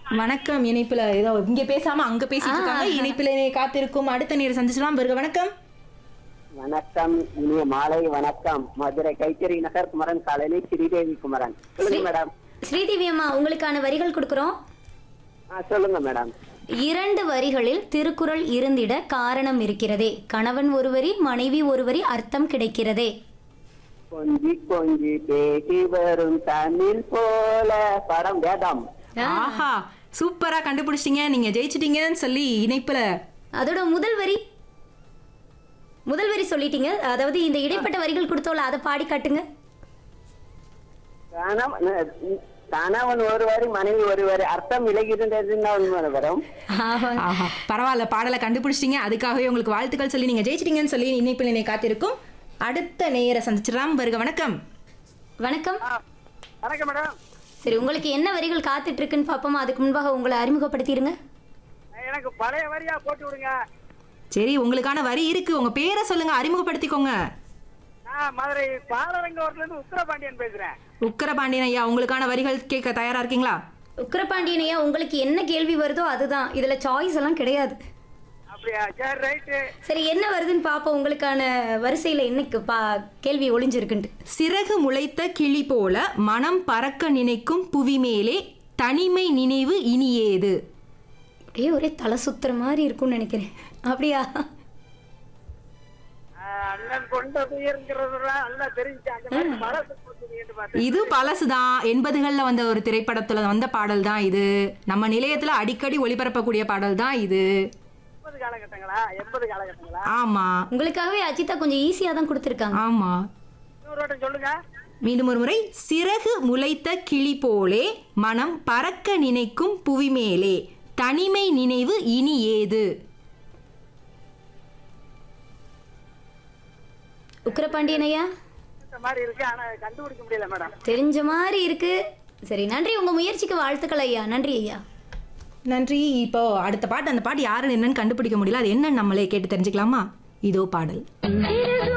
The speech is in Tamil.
வணக்கம் இணைப்புல ஏதோ இங்க பேசாம அங்க பேசிட்டு இருக்காங்க இணைப்புல காத்திருக்கும் அடுத்த நேரம் சந்திச்சலாம் வருக வணக்கம் வணக்கம் இனிய மாலை வணக்கம் மதுரை கைத்தறி நகர் குமரன் காலனி ஸ்ரீதேவி குமரன் சொல்லுங்க மேடம் ஸ்ரீதேவி அம்மா உங்களுக்கான வரிகள் கொடுக்குறோம் ஆ சொல்லுங்க மேடம் இரண்டு வரிகளில் திருக்குறள் இருந்திட காரணம் இருக்கிறதே கணவன் ஒரு வரி மனைவி ஒரு வரி அர்த்தம் கிடைக்கிறதே கொஞ்சி கொஞ்சி பேசி வரும் தமிழ் போல படம் வேதம் ஆஹா சூப்பரா கண்டுபிடிச்சிட்டீங்க நீங்க ஜெயிச்சிட்டீங்கன்னு சொல்லி இணைப்புல அதோட முதல் வரி முதல் வரி சொல்லிட்டீங்க அதாவது இந்த இடைப்பட்ட வரிகள் கொடுத்தோல அதை பாடி காட்டுங்க கணவன் கணவன் ஒருவரி மனைவி ஒருவரி அர்த்தம் விலகிருந்ததுன்னா உண்மை வரும் ஆஹா பரவாயில்ல பாடலை கண்டுபிடிச்சிட்டீங்க அதுக்காகவே உங்களுக்கு வாழ்த்துக்கள் சொல்லி நீங்க ஜெயிச்சிட்டீங்கன்னு சொல்லி இணைப்பில் என்னை காத்திருக்கும் அடுத்த நேர சந்திச்சிடலாம் வருக வணக்கம் வணக்கம் வணக்கம் மேடம் சரி உங்களுக்கு என்ன வரிகள் காத்துட்டு இருக்குன்னு பார்ப்போமா அதுக்கு முன்பாக உங்களை அறிமுகப்படுத்திடுங்க எனக்கு பழைய வரியா போட்டு விடுங்க சரி உங்களுக்கான வரி இருக்கு உங்க பேரை சொல்லுங்க அறிமுகப்படுத்திக்கோங்க நான் மதுரை பாலரங்கோட்டில இருந்து உத்தரபாண்டியன் பேசுறேன் உக்கரபாண்டியன் ஐயா உங்களுக்கான வரிகள் கேட்க தயாரா இருக்கீங்களா உக்கிரபாண்டியனையா உங்களுக்கு என்ன கேள்வி வருதோ அதுதான் இதுல சாய்ஸ் எல்லாம் கிடையாது அப்படியா சரி ரைட்டு சரி என்ன வருதுன்னு பார்ப்போம் உங்களுக்கான வரிசையில என்னைக்கு பா கேள்வி ஒளிஞ்சிருக்குன்ட்டு சிறகு முளைத்த கிளி போல மனம் பறக்க நினைக்கும் புவி மேலே தனிமை நினைவு இனியேது அப்படியே ஒரே தலை சுத்துற மாதிரி இருக்கும்னு நினைக்கிறேன் அப்படியா அண்ணன் கொண்ட துயர்ங்கிறதுலாம் நல்லா தெரிஞ்சு அந்த மாதிரி மனசு போட்டுன்னு பார்த்தேன் இது பழசுதான் எண்பதுகள்ல வந்த ஒரு திரைப்படத்துல வந்த பாடல் தான் இது நம்ம நிலையத்துல அடிக்கடி ஒளிபரப்பக்கூடிய பாடல் தான் இது எண்பது காலகட்டங்களா எண்பது காலகட்டங்களா ஆமா உங்களுக்காகவே அஜிதா கொஞ்சம் ஈஸியா தான் கொடுத்துருக்காங்க ஆமா இன்னொரு வாட்டம் சொல்லுங்க மீண்டும் ஒரு முறை சிறகு முளைத்த கிளி போலே மனம் பறக்க நினைக்கும் புவி மேலே தனிமை நினைவு இனி ஏது உக்கிரபாண்டியனையா இந்த மாதிரி இருக்கு ஆனா கண்டுபிடிக்க முடியல மேடம் தெரிஞ்ச மாதிரி இருக்கு சரி நன்றி உங்க முயற்சிக்கு வாழ்த்துக்கள் ஐயா நன்றி ஐயா நன்றி இப்போ அடுத்த பாட்டு அந்த பாட்டு யாரு என்னன்னு கண்டுபிடிக்க முடியல அது என்னன்னு நம்மளே கேட்டு தெரிஞ்சுக்கலாமா இதோ பாடல் சிறகு